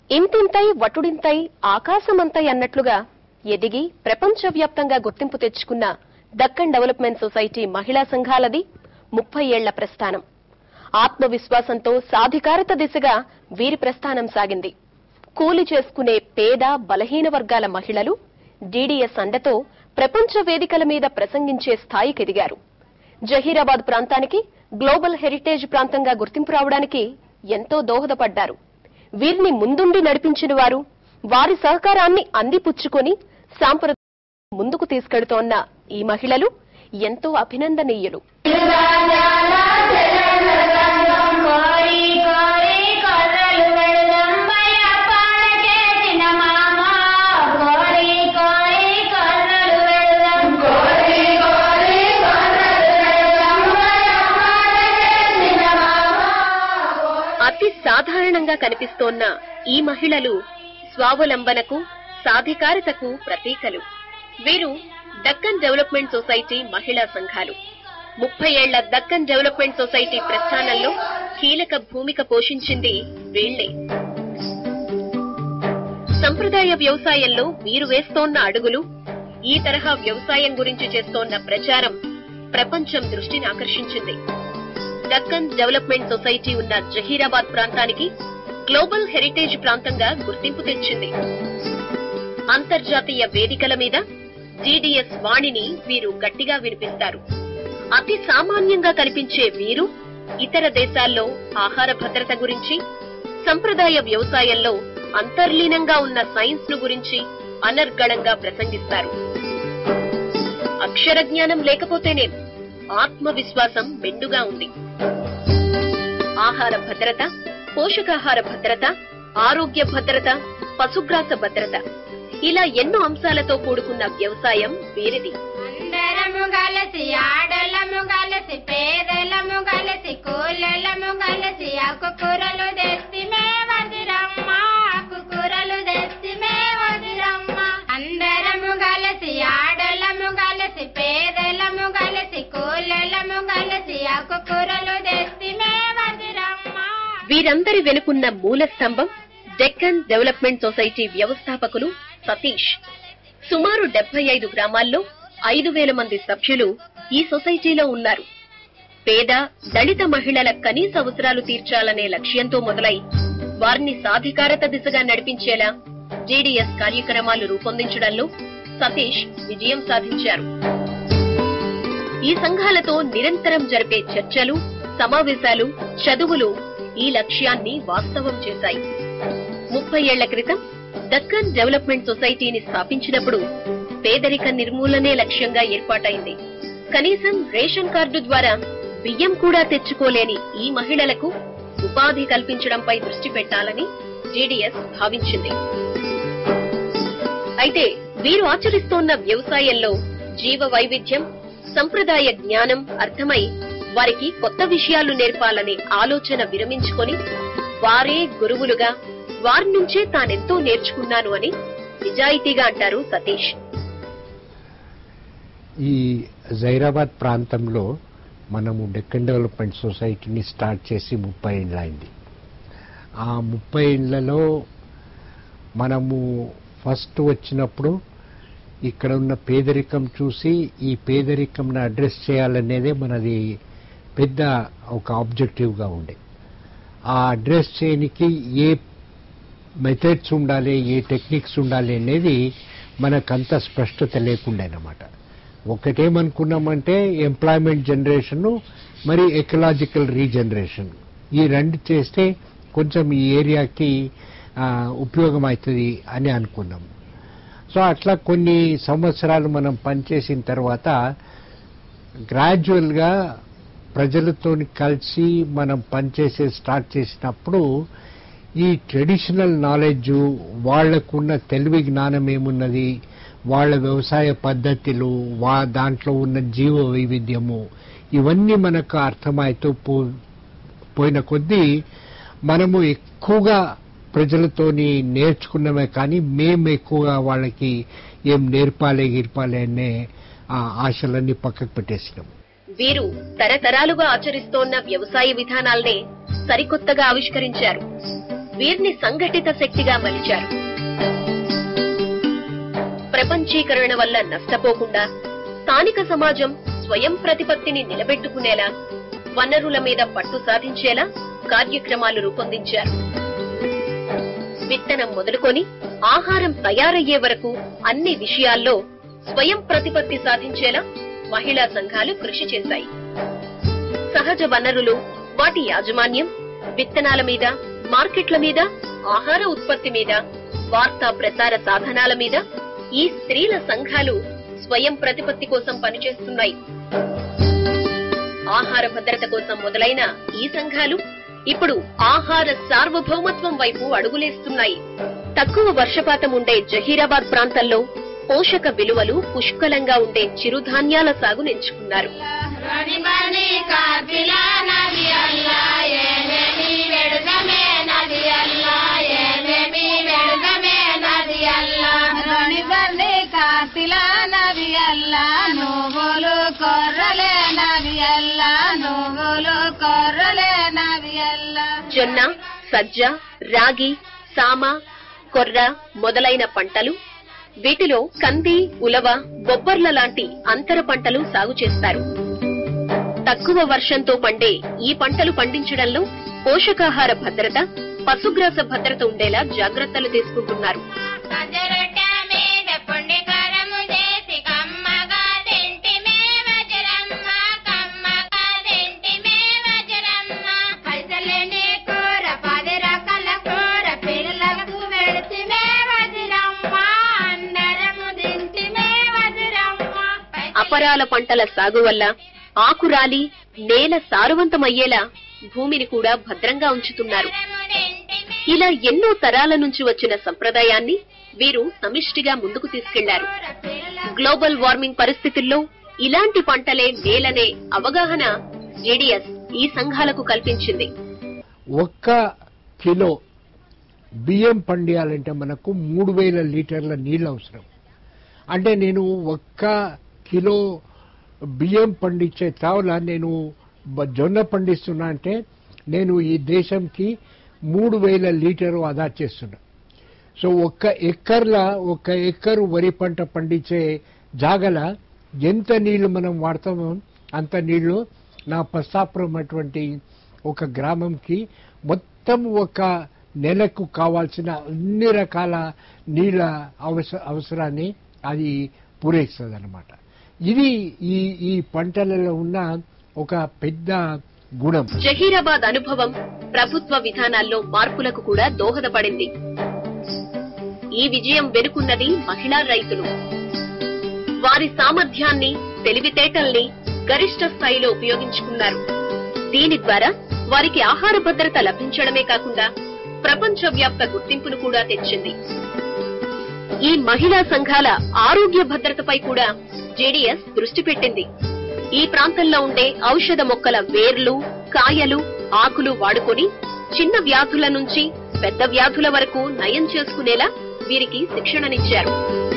ఇంతింతై వటుడింతై ఆకాశమంతై అన్నట్లుగా ఎదిగి ప్రపంచవ్యాప్తంగా గుర్తింపు తెచ్చుకున్న దక్కన్ డెవలప్మెంట్ సొసైటీ మహిళా సంఘాలది ముప్పై ఏళ్ల ప్రస్థానం ఆత్మవిశ్వాసంతో సాధికారత దిశగా వీరి ప్రస్థానం సాగింది కూలి చేసుకునే పేద బలహీన వర్గాల మహిళలు డీడీఎస్ అండతో ప్రపంచ వేదికల మీద ప్రసంగించే స్థాయికి ఎదిగారు జహీరాబాద్ ప్రాంతానికి గ్లోబల్ హెరిటేజ్ ప్రాంతంగా గుర్తింపు రావడానికి ఎంతో దోహదపడ్డారు వీరిని ముందుండి నడిపించిన వారు వారి సహకారాన్ని అందిపుచ్చుకొని సాంప్రదాయ ముందుకు తీసుకెడుతోన్న ఈ మహిళలు ఎంతో అభినందనీయులు కోరి కోరి కొర్రలు వెళదాం భయపాడకే చిన్నమామ కోరి కోరి కొర్రలు వెళదాం కోరి కోరి కొర్రలు వెళదాం భయపాడకే చిన్నమామ అతి సాధారణంగా కనిపిస్తోన్న ఈ మహిళలు స్వావలంబనకు సాధికారతకు ప్రతీకలు వీరు దక్కన్ డెవలప్మెంట్ సొసైటీ మహిళా సంఘాలు ముప్పై ఏళ్ల దక్కన్ డెవలప్మెంట్ సొసైటీ ప్రస్థానంలో కీలక భూమిక పోషించింది వీళ్లే సంప్రదాయ వ్యవసాయంలో వీరు వేస్తోన్న అడుగులు ఈ తరహా వ్యవసాయం గురించి చేస్తోన్న ప్రచారం ప్రపంచం దృష్టిని ఆకర్షించింది దక్కన్ డెవలప్మెంట్ సొసైటీ ఉన్న జహీరాబాద్ ప్రాంతానికి గ్లోబల్ హెరిటేజ్ ప్రాంతంగా గుర్తింపు తెచ్చింది అంతర్జాతీయ వేదికల మీద జీడీఎస్ వాణిని వీరు గట్టిగా వినిపిస్తారు అతి సామాన్యంగా కనిపించే వీరు ఇతర దేశాల్లో ఆహార భద్రత గురించి సంప్రదాయ వ్యవసాయంలో అంతర్లీనంగా ఉన్న సైన్స్ ను గురించి అనర్గళంగా ప్రసంగిస్తారు అక్షర జ్ఞానం లేకపోతేనే ఆత్మవిశ్వాసం మెండుగా ఉంది ఆహార భద్రత పోషకాహార భద్రత ఆరోగ్య భద్రత పశుగ్రాస భద్రత ఇలా ఎన్నో అంశాలతో కూడుకున్న వ్యవసాయం వీరిది అందరము కలిసి ఆడలము కలిసి పేదలము కలిసి కూలలము కలిసి ఆకుకూరలు తెస్తిమే వదిరమ్మ ఆకుకూరలు తెస్తిమే వదిరమ్మ అందరము కలిసి ఆడలము కలిసి పేదలము కలిసి కూలలము కలిసి ఆకుకూరలు తెస్తిమే వదిరమ్మ వీరందరి వెనుకున్న మూల స్తంభం డెక్కన్ డెవలప్మెంట్ సొసైటీ వ్యవస్థాపకులు సతీష్ సుమారు డెబ్బై ఐదు గ్రామాల్లో ఐదు వేల మంది సభ్యులు ఈ సొసైటీలో ఉన్నారు పేద దళిత మహిళల కనీస అవసరాలు తీర్చాలనే లక్ష్యంతో మొదలై వారిని సాధికారత దిశగా నడిపించేలా జేడీఎస్ కార్యక్రమాలు రూపొందించడంలో సతీష్ విజయం సాధించారు ఈ సంఘాలతో నిరంతరం జరిపే చర్చలు సమావేశాలు చదువులు ఈ లక్ష్యాన్ని వాస్తవం చేశాయి ముప్పై ఏళ్ల క్రితం దక్కన్ డెవలప్మెంట్ సొసైటీని స్థాపించినప్పుడు పేదరిక నిర్మూలనే లక్ష్యంగా ఏర్పాటైంది కనీసం రేషన్ కార్డు ద్వారా బియ్యం కూడా తెచ్చుకోలేని ఈ మహిళలకు ఉపాధి కల్పించడంపై దృష్టి పెట్టాలని జేడీఎస్ భావించింది అయితే వీరు ఆచరిస్తోన్న వ్యవసాయంలో జీవ వైవిధ్యం సంప్రదాయ జ్ఞానం అర్థమై వారికి కొత్త విషయాలు నేర్పాలనే ఆలోచన విరమించుకొని వారే గురువులుగా వారి నుంచే తానెంతో నేర్చుకున్నాను అని నిజాయితీగా అంటారు సతీష్ ఈ జైరాబాద్ ప్రాంతంలో మనము డెక్కన్ డెవలప్మెంట్ సొసైటీని స్టార్ట్ చేసి ముప్పై ఏళ్ళైంది ఆ ముప్పై ఏళ్లలో మనము ఫస్ట్ వచ్చినప్పుడు ఇక్కడ ఉన్న పేదరికం చూసి ఈ పేదరికంను అడ్రస్ చేయాలనేదే మనది పెద్ద ఒక ఆబ్జెక్టివ్గా ఉండే ఆ అడ్రస్ చేయనికి ఏ మెథడ్స్ ఉండాలి ఏ టెక్నిక్స్ ఉండాలి అనేది మనకంత స్పష్టత లేకుండే అన్నమాట ఒకటేమనుకున్నామంటే ఎంప్లాయ్మెంట్ జనరేషన్ మరి ఎకలాజికల్ రీజనరేషన్ ఈ రెండు చేస్తే కొంచెం ఈ ఏరియాకి ఆ, ఉపయోగం అవుతుంది అని అనుకున్నాం సో అట్లా కొన్ని సంవత్సరాలు మనం పనిచేసిన తర్వాత గ్రాడ్యువల్గా ప్రజలతో కలిసి మనం పనిచేసే స్టార్ట్ చేసినప్పుడు ఈ ట్రెడిషనల్ నాలెడ్జ్ వాళ్లకున్న తెలివి జ్ఞానం ఏమున్నది వాళ్ళ వ్యవసాయ పద్ధతులు వా దాంట్లో ఉన్న జీవ వైవిధ్యము ఇవన్నీ మనకు అర్థమవుతూ పో పోయిన కొద్దీ మనము ఎక్కువగా ప్రజలతోని నేర్చుకున్నమే కానీ మేము ఎక్కువగా వాళ్ళకి ఏం నేర్పాలి గిర్పాలి అనే ఆ ఆశలన్నీ పక్కకు పెట్టేసినాం వీరు తరతరాలుగా ఆచరిస్తోన్న వ్యవసాయ విధానాల్నే సరికొత్తగా ఆవిష్కరించారు వీరిని సంఘటిత శక్తిగా మలిచారు ప్రపంచీకరణ వల్ల నష్టపోకుండా స్థానిక సమాజం స్వయం ప్రతిపత్తిని నిలబెట్టుకునేలా వనరుల మీద పట్టు సాధించేలా కార్యక్రమాలు రూపొందించారు విత్తనం మొదలుకొని ఆహారం తయారయ్యే వరకు అన్ని విషయాల్లో స్వయం ప్రతిపత్తి సాధించేలా మహిళా సంఘాలు కృషి చేశాయి సహజ వనరులు వాటి యాజమాన్యం విత్తనాల మీద మార్కెట్ల మీద ఆహార ఉత్పత్తి మీద వార్తా ప్రసార సాధనాల మీద ఈ స్త్రీల సంఘాలు స్వయం ప్రతిపత్తి కోసం పనిచేస్తున్నాయి ఆహార భద్రత కోసం మొదలైన ఈ సంఘాలు ఇప్పుడు ఆహార సార్వభౌమత్వం వైపు అడుగులేస్తున్నాయి తక్కువ వర్షపాతం ఉండే జహీరాబాద్ ప్రాంతంలో పోషక విలువలు పుష్కలంగా ఉండే చిరుధాన్యాల సాగును ఎంచుకున్నారు రాణి బని కాపిలా నది అల్లా ఏమేమి వెడుదమే నది అల్లా ఏమేమి వెడుదమే నది అల్లా రాణి బని కాపిలా నది అల్లా నువ్వులు కొర్రలే నది అల్లా నువ్వులు కొర్రలే నది అల్లా జొన్న సజ్జ రాగి సామ కొర్ర మొదలైన పంటలు వీటిలో కంది ఉలవ బొబ్బర్ల లాంటి అంతర పంటలు సాగు చేస్తారు తక్కువ వర్షంతో పండే ఈ పంటలు పండించడంలో పోషకాహార భద్రత పశుగ్రాస భద్రత ఉండేలా జాగ్రత్తలు తీసుకుంటున్నారు సజ్జరొట్ట మీద పొండి కారము చేసి కమ్మగా తింటిమే వజ్రమ్మ కమ్మగా తింటిమే వజ్రమ్మ పైసలేని కూర పది రకాల కూర పిల్లలకు పెడితిమే వజ్రమ్మ అందరము తింటిమే వజ్రమ్మ అపరాల పంటల సాగు వల్ల ఆకురాలి నేల సారవంతమయ్యేలా భూమిని కూడా భద్రంగా ఉంచుతున్నారు ఇలా ఎన్నో తరాల నుంచి వచ్చిన సంప్రదాయాన్ని వీరు సమిష్టిగా ముందుకు తీసుకెళ్లారు గ్లోబల్ వార్మింగ్ పరిస్థితుల్లో ఇలాంటి పంటలే మేలనే అవగాహన జేడీఎస్ ఈ సంఘాలకు కల్పించింది ఒక్క కిలో బియ్యం పండియాలంటే మనకు మూడు వేల లీటర్ల నీళ్ళు అవసరం అంటే నేను ఒక్క కిలో బియ్యం పండించే తావుల నేను బ- జొన్న పండిస్తున్నా అంటే నేను ఈ దేశంకి మూడు వేల లీటరు ఆదా చేస్తున్నా సో ఒక్క ఎక్కర్ల ఒక్క ఎక్కరు వరి పంట పండించే జాగల ఎంత నీళ్లు మనం వాడతామో అంత నీళ్లు నా పస్తాపురం అటువంటి ఒక గ్రామంకి మొత్తం ఒక నెలకు కావాల్సిన అన్ని రకాల నీళ్ళ అవస అవసరాన్ని అది పూరేస్తుంది అనమాట ఇది ఈ ఈ పంటలలో ఉన్న ఒక పెద్ద గుణం జహీరాబాద్ అనుభవం ప్రభుత్వ విధానాల్లో మార్పులకు కూడా దోహదపడింది ఈ విజయం వెనుకున్నది మహిళా రైతులు వారి సామర్థ్యాన్ని తెలివితేటల్ని గరిష్ట స్థాయిలో ఉపయోగించుకున్నారు దీని ద్వారా వారికి ఆహార భద్రత లభించడమే కాకుండా ప్రపంచవ్యాప్త గుర్తింపును కూడా తెచ్చింది ఈ మహిళా సంఘాల ఆరోగ్య భద్రతపై కూడా జేడీఎస్ దృష్టి పెట్టింది ఈ ప్రాంతంలో ఉండే ఔషధ మొక్కల వేర్లు కాయలు ఆకులు వాడుకొని చిన్న వ్యాధుల నుంచి పెద్ద వ్యాధుల వరకు నయం చేసుకునేలా వీరికి శిక్షణనిచ్చారు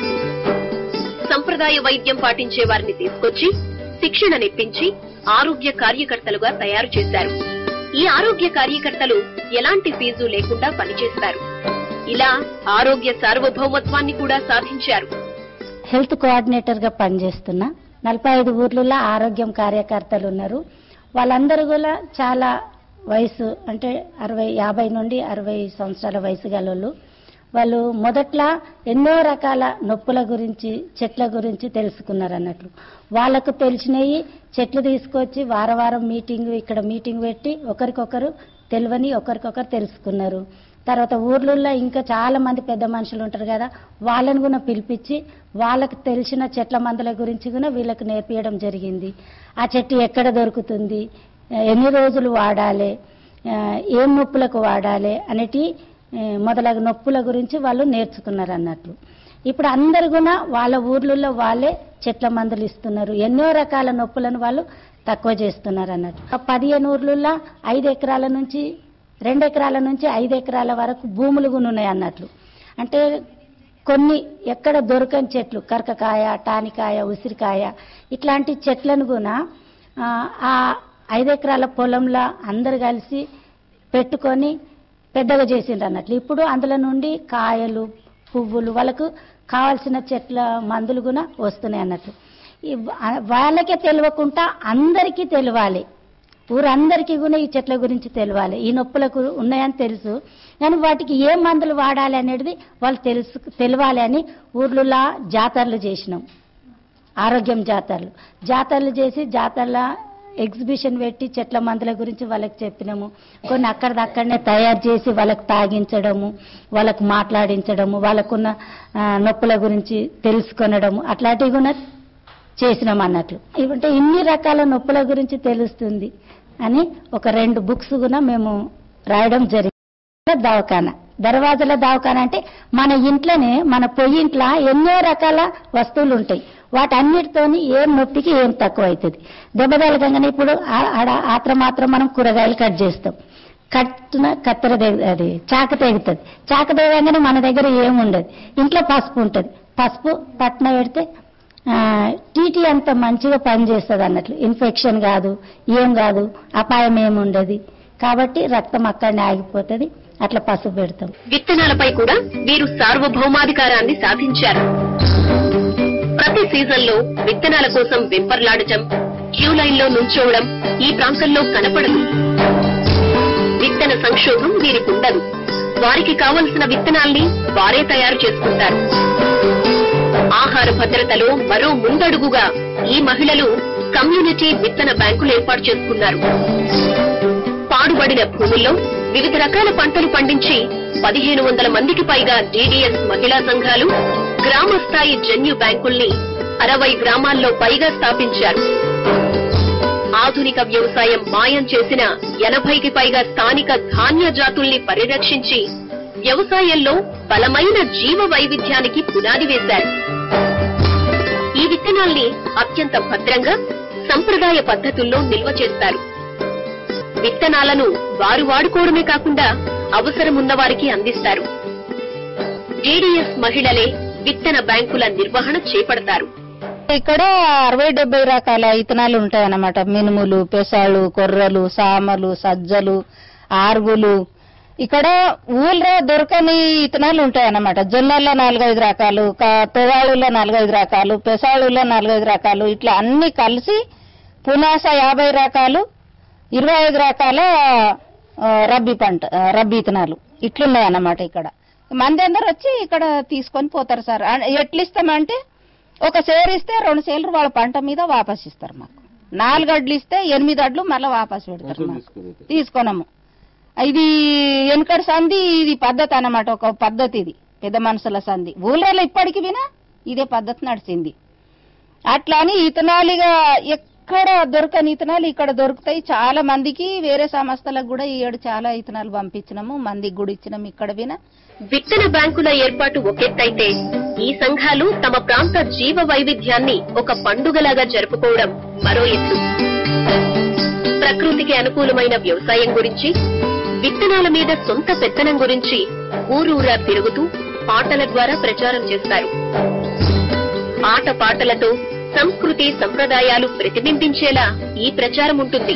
సంప్రదాయ వైద్యం పాటించే వారిని తీసుకొచ్చి శిక్షణనిప్పించి ఆరోగ్య కార్యకర్తలుగా తయారు చేశారు ఈ ఆరోగ్య కార్యకర్తలు ఎలాంటి ఫీజు లేకుండా పనిచేస్తారు ఇలా ఆరోగ్య సార్వభౌమత్వాన్ని కూడా సాధించారు హెల్త్ కోఆర్డినేటర్ గా పనిచేస్తున్నా నలభై ఐదు ఊర్లలో ఆరోగ్యం కార్యకర్తలు ఉన్నారు వాళ్ళందరూ కూడా చాలా వయసు అంటే అరవై యాభై నుండి అరవై సంవత్సరాల వయసు గలవాళ్ళు వాళ్ళు మొదట్లో ఎన్నో రకాల నొప్పుల గురించి చెట్ల గురించి తెలుసుకున్నారు అన్నట్లు వాళ్ళకు తెలిసినవి చెట్లు తీసుకొచ్చి వార వారం మీటింగ్ ఇక్కడ మీటింగ్ పెట్టి ఒకరికొకరు తెలియని ఒకరికొకరు తెలుసుకున్నారు తర్వాత ఊర్లలో ఇంకా చాలా మంది పెద్ద మనుషులు ఉంటారు కదా వాళ్ళని కూడా పిలిపించి వాళ్ళకి తెలిసిన చెట్ల మందుల గురించి కూడా వీళ్ళకి నేర్పించడం జరిగింది ఆ చెట్టు ఎక్కడ దొరుకుతుంది ఎన్ని రోజులు వాడాలి ఆ, ఏం నొప్పులకు వాడాలి అనేటి ఆ, మొదలగు నొప్పుల గురించి వాళ్ళు నేర్చుకున్నారు అన్నట్లు ఇప్పుడు అందరు కూడా వాళ్ళ ఊర్లలో వాళ్ళే చెట్ల మందులు ఇస్తున్నారు ఎన్నో రకాల నొప్పులను వాళ్ళు తక్కువ చేస్తున్నారు అన్నట్టు ఆ పదిహేను ఊర్లలో ఐదు ఎకరాల నుంచి రెండు ఎకరాల నుంచి ఐదు ఎకరాల వరకు భూములు కూడా ఉన్నాయి అన్నట్లు అంటే కొన్ని ఎక్కడ దొరకని చెట్లు కరకకాయ టానికాయ ఉసిరికాయ ఇట్లాంటి చెట్లను కూడా ఆ, ఆ ఐదు ఎకరాల పొలంలో అందరు కలిసి పెట్టుకొని పెద్దగా చేసిండ్రు అన్నట్లు ఇప్పుడు అందులో నుండి కాయలు పువ్వులు వాళ్ళకు కావాల్సిన చెట్ల మందులు కూడా వస్తున్నాయి అన్నట్లు ఈ వా- వాళ్ళకే తెలియకుండా అందరికీ తెలియాలి ఊరందరికీ కూడా ఈ చెట్ల గురించి తెలియాలి ఈ నొప్పులకు ఉన్నాయని తెలుసు కానీ వాటికి ఏ మందులు వాడాలి అనేది వాళ్ళు తెలుసు తెలియాలి అని ఊర్లలో జాతరలు చేసినాం ఆరోగ్యం జాతరలు జాతరలు చేసి జాతరల ఎగ్జిబిషన్ పెట్టి చెట్ల మందుల గురించి వాళ్ళకి చెప్పినాము కొన్ని అక్కడిదక్కడనే తయారు చేసి వాళ్ళకి తాగించడము వాళ్ళకు మాట్లాడించడము వాళ్ళకున్న ఆ, నొప్పుల గురించి తెలుసుకొనడము అట్లాంటివి కూడా చేసినాం అన్నట్లు ఇవంటే ఇన్ని రకాల నొప్పుల గురించి తెలుస్తుంది అని ఒక రెండు బుక్స్ కూడా మేము రాయడం జరిగింది దవాఖాన దర్వాజల దవాఖాన అంటే మన ఇంట్లోనే మన పొయ్యి ఇంట్లో ఎన్నో రకాల వస్తువులు ఉంటాయి వాటన్నిటితోని ఏం నొప్పికి ఏం తక్కువ అవుతుంది దెబ్బ తగలగానే ఇప్పుడు ఆ- ఆడ ఆత్ర మాత్రం మనం కూరగాయలు కట్ చేస్తాం కట్టిన కత్తెర తెగ అది చాక తెగుతుంది చాక తెగగానే మన దగ్గర ఏముండదు ఇంట్లో పసుపు ఉంటుంది పసుపు పట్న పెడితే ఆ, టీటీ అంత మంచిగా పనిచేస్తుంది అన్నట్లు ఇన్ఫెక్షన్ కాదు ఏం కాదు అపాయం ఏముండదు కాబట్టి రక్తం అక్కడనే ఆగిపోతుంది అట్లా పసుపు పెడతాం విత్తనాలపై కూడా వీరు సార్వభౌమాధికారాన్ని సాధించారు ప్రతి సీజన్ లో విత్తనాల కోసం వెంపర్లాడటం క్యూ లైన్ లో నుంచోవడం ఈ ప్రాంతంలో కనపడదు విత్తన సంక్షోభం వీరికి ఉండదు వారికి కావలసిన విత్తనాల్ని వారే తయారు చేసుకుంటారు ఆహార భద్రతలో మరో ముందడుగుగా ఈ మహిళలు కమ్యూనిటీ విత్తన బ్యాంకులు ఏర్పాటు చేసుకున్నారు పాడుబడిన భూముల్లో వివిధ రకాల పంటలు పండించి పదిహేను వందల మందికి పైగా డీడీఎస్ మహిళా సంఘాలు గ్రామ స్థాయి జన్యు బ్యాంకుల్ని అరవై గ్రామాల్లో పైగా స్థాపించారు ఆధునిక వ్యవసాయం మాయం చేసిన ఎనభైకి పైగా స్థానిక ధాన్య జాతుల్ని పరిరక్షించి వ్యవసాయంలో బలమైన జీవ వైవిధ్యానికి పునాది వేశారు ఈ విత్తనాల్ని అత్యంత భద్రంగా సంప్రదాయ పద్ధతుల్లో నిల్వ చేస్తారు విత్తనాలను వారు వాడుకోవడమే కాకుండా అవసరమున్న వారికి అందిస్తారు డీడీఎస్ మహిళలే విత్తన బ్యాంకుల నిర్వహణ చేపడతారు ఇక్కడ అరవై డెబ్బై రకాల ఇత్తనాలు ఉంటాయన్నమాట మినుములు పెసాలు కొర్రలు సామలు సజ్జలు ఆర్గులు ఇక్కడ ఊళ్ళో దొరకని ఇత్తనాలు ఉంటాయన్నమాట జొన్నల్లో నాలుగైదు రకాలు క- తొవాళుల్లో నాలుగైదు రకాలు పెసాళుల్లో నాలుగైదు రకాలు ఇట్లా అన్ని కలిసి పునాస యాభై రకాలు ఇరవై ఐదు రకాల ఆ, రబ్బీ పంట ఆ, రబ్బీ ఇత్తనాలు ఇట్లున్నాయి అన్నమాట ఇక్కడ మంది అందరు వచ్చి ఇక్కడ తీసుకొని పోతారు సార్ ఆ, ఎట్లు ఇస్తామంటే ఒక సేరు ఇస్తే రెండు సేర్లు వాళ్ళ పంట మీద వాపస్ ఇస్తారు మాకు నాలుగు అడ్లు ఇస్తే ఎనిమిది అడ్లు మళ్ళీ వాపస్ పెడతారు మాకు తీసుకొనము ఇది వెనుకటి సంధి ఇది పద్ధతి అన్నమాట ఒక పద్ధతి ఇది పెద్ద మనుషుల సంధి ఊళ్ళో ఇప్పటికి వినా ఇదే పద్ధతి నడిచింది అట్లా అని ఇతనాలుగా ఎక్కడ దొరకని ఇతనాలు ఇక్కడ దొరుకుతాయి చాలా మందికి వేరే సంస్థలకు కూడా ఈ ఏడు చాలా ఇతనాలు పంపించినాము మందికి కూడా ఇచ్చినాము ఇక్కడ వినా విత్తన బ్యాంకుల ఏర్పాటు ఒకెత్తైతే ఈ సంఘాలు తమ ప్రాంత జీవ వైవిధ్యాన్ని ఒక పండుగలాగా జరుపుకోవడం మరో ఎత్తు ప్రకృతికి అనుకూలమైన వ్యవసాయం గురించి విత్తనాల మీద సొంత పెత్తనం గురించి ఊరూరా తిరుగుతూ పాటల ద్వారా ప్రచారం చేస్తారు ఆట పాటలతో సంస్కృతి సంప్రదాయాలు ప్రతిబింబించేలా ఈ ప్రచారం ఉంటుంది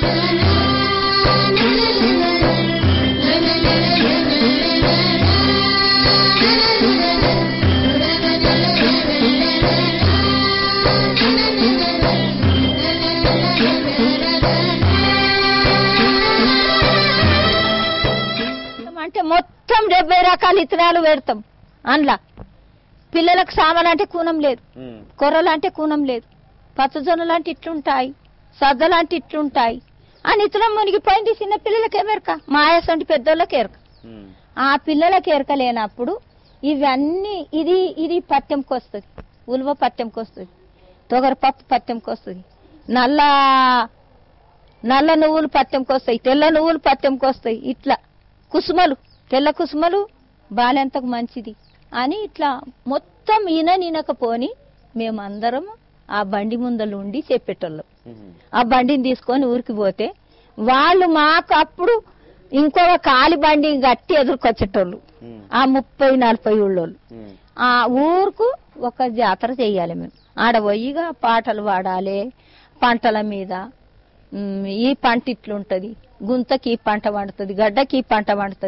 అంటే మొత్తం డెబ్బై రకాల ఇత్తనాలు పెడతాం అందులో పిల్లలకు సామాన్ అంటే కూనం లేదు కొర్రలు అంటే కూనం లేదు పచ్చజొన్నలు అంటే ఇట్లుంటాయి సద్దలు అంటే ఇట్లుంటాయి అని ఇతరం మునిగిపోయింది చిన్న పిల్లలకి ఎమెరక మాయాసంటి పెద్దోళ్ళకి ఎరక ఆ పిల్లలకి ఎరక లేనప్పుడు ఇవన్నీ ఇది ఇది పట్టెంకి వస్తుంది ఉలువ పట్టెంకి వస్తుంది తొగర పప్పు పట్టెంకి వస్తుంది నల్ల నల్ల నువ్వులు పట్టెంకి వస్తాయి తెల్ల నువ్వులు పట్టెంకి వస్తాయి ఇట్లా కుసుమలు తెల్ల కుసుమలు బాలెంతకు మంచిది అని ఇట్లా మొత్తం ఈయన నినకపోని మేమందరం ఆ బండి ముందలు ఉండి చెప్పేటోళ్ళం ఆ బండిని తీసుకొని ఊరికి పోతే వాళ్ళు మాకు అప్పుడు ఇంకొక కాలి బండి గట్టి ఎదుర్కొచ్చేటోళ్ళు ఆ ముప్పై నలభై ఊళ్ళోళ్ళు ఆ ఊరుకు ఒక జాతర చెయ్యాలి మేము ఆడ పోయిగా పాటలు పాడాలి పంటల మీద ఉమ్, ఈ పంట ఇట్లుంటది గుంతకి ఈ పంట పండుతుంది గడ్డకి ఈ పంట పండుతుంది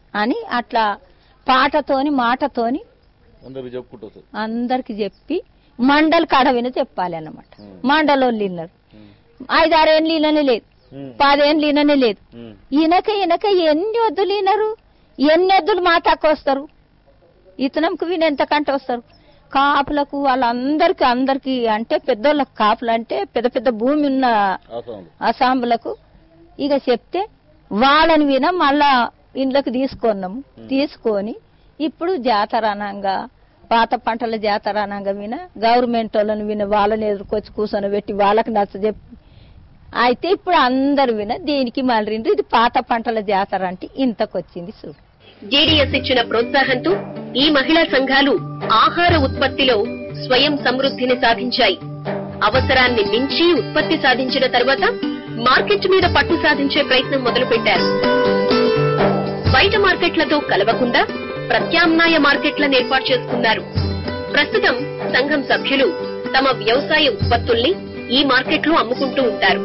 అని అట్లా పాటతోని మాటతోని అందరికి చెప్పుకుంటూ వస్తుంది అందరికి చెప్పి మండల్ కడవిన చెప్పాలి అన్నమాట మండలోళ్ళు విన్నారు ఐదారేళ్ళు ఈయననే లేదు పదేళ్ళు ఈయననే లేదు ఈయనక ఈయనక ఎన్ని వద్దులు ఈనరు ఎన్ని వద్దులు మా తక్కువ వస్తారు ఇతనంకు వీణ ఎంతకంటే వస్తారు కాపులకు వాళ్ళందరికి అందరికి అంటే పెద్దోళ్ళకి కాపులు అంటే పెద్ద పెద్ద భూమి ఉన్న ఆసాములు అసాంబులకు ఇక చెప్తే వాళ్ళని విన మళ్ళా ఇండ్లకు తీసుకున్నాము తీసుకొని ఇప్పుడు జాతర అనంగా పాత పంటల జాతర అనంగా విన గవర్నమెంట్ వాళ్ళని విన వాళ్ళని ఎదుర్కొచ్చి కూర్చొని పెట్టి వాళ్ళకి నచ్చ చెప్పి అయితే ఇప్పుడు అందరు విన దీనికి మళ్ళీ ఇది పాత పంటల జాతర అంటే ఇంతకొచ్చింది చూడు జేడీఎస్ ఇచ్చిన ప్రోత్సాహంతో ఈ మహిళా సంఘాలు ఆహార ఉత్పత్తిలో స్వయం సమృద్ధిని సాధించాయి అవసరాన్ని మించి ఉత్పత్తి సాధించిన తర్వాత మార్కెట్ మీద పట్టు సాధించే ప్రయత్నం మొదలుపెట్టారు బయట మార్కెట్లతో కలవకుండా ప్రత్యామ్నాయ మార్కెట్లను ఏర్పాటు చేసుకున్నారు ప్రస్తుతం సంఘం సభ్యులు తమ వ్యవసాయ ఉత్పత్తుల్ని ఈ మార్కెట్లో అమ్ముకుంటూ ఉంటారు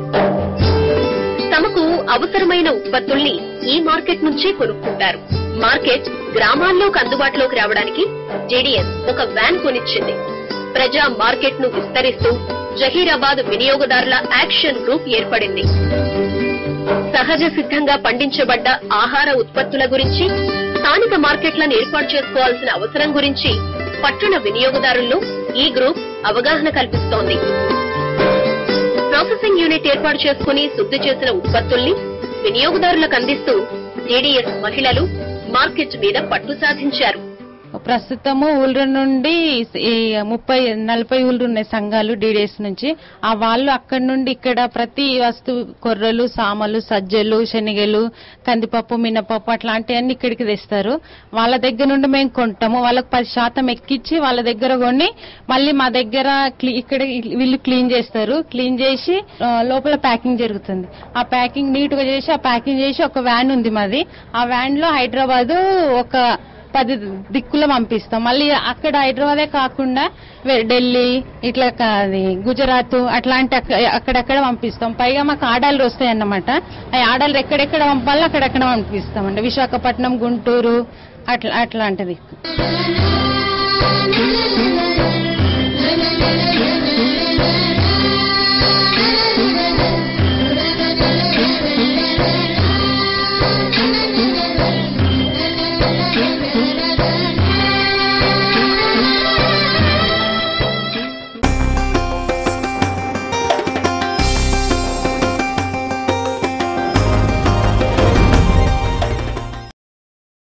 తమకు అవసరమైన ఉత్పత్తుల్ని ఈ మార్కెట్ నుంచే కొనుక్కుంటారు మార్కెట్ గ్రామాల్లోకి అందుబాటులోకి రావడానికి జేడీఎస్ ఒక వ్యాన్ కొనిచ్చింది ప్రజా మార్కెట్ ను విస్తరిస్తూ జహీరాబాద్ వినియోగదారుల యాక్షన్ గ్రూప్ ఏర్పడింది సహజ సిద్ధంగా పండించబడ్డ ఆహార ఉత్పత్తుల గురించి స్థానిక మార్కెట్లను ఏర్పాటు చేసుకోవాల్సిన అవసరం గురించి పట్టణ వినియోగదారుల్లో ఈ గ్రూప్ అవగాహన కల్పిస్తోంది ప్రాసెసింగ్ యూనిట్ ఏర్పాటు చేసుకుని శుద్ధి చేసిన ఉత్పత్తుల్ని వినియోగదారులకు అందిస్తూ జేడీఎస్ మహిళలు మార్కెట్ మీద పట్టు సాధించారు ప్రస్తుతము ఊళ్ళ నుండి ఈ ముప్పై నలభై ఊళ్ళు ఉన్నాయి సంఘాలు డీడీఎస్ నుంచి ఆ వాళ్ళు అక్కడి నుండి ఇక్కడ ప్రతి వస్తువు కొర్రలు సామలు సజ్జలు శనగలు కందిపప్పు మినపప్పు అట్లాంటివన్నీ ఇక్కడికి తెస్తారు వాళ్ళ దగ్గర నుండి మేము కొంటాము వాళ్ళకి పది శాతం ఎక్కిచ్చి వాళ్ళ దగ్గర కొని మళ్ళీ మా దగ్గర క్లీ- ఇక్కడ వీళ్ళు క్లీన్ చేస్తారు క్లీన్ చేసి ఆ, లోపల ప్యాకింగ్ జరుగుతుంది ఆ ప్యాకింగ్ నీట్ గా చేసి ఆ ప్యాకింగ్ చేసి ఒక వ్యాన్ ఉంది మాది ఆ వ్యాన్ లో హైదరాబాద్ ఒక పది దిక్కులు పంపిస్తాం మళ్ళీ అక్కడ హైదరాబాదే కాకుండా వే- ఢిల్లీ ఇట్లా కా- అది గుజరాత్ అట్లాంటి అక్క- అక్కడక్కడ పంపిస్తాం పైగా మాకు ఆర్డర్లు వస్తాయి అన్నమాట ఆ ఆర్డర్లు ఎక్కడెక్కడ పంపాలో అక్కడెక్కడ పంపిస్తాం అండి విశాఖపట్నం గుంటూరు అట్లా అట్లాంటిది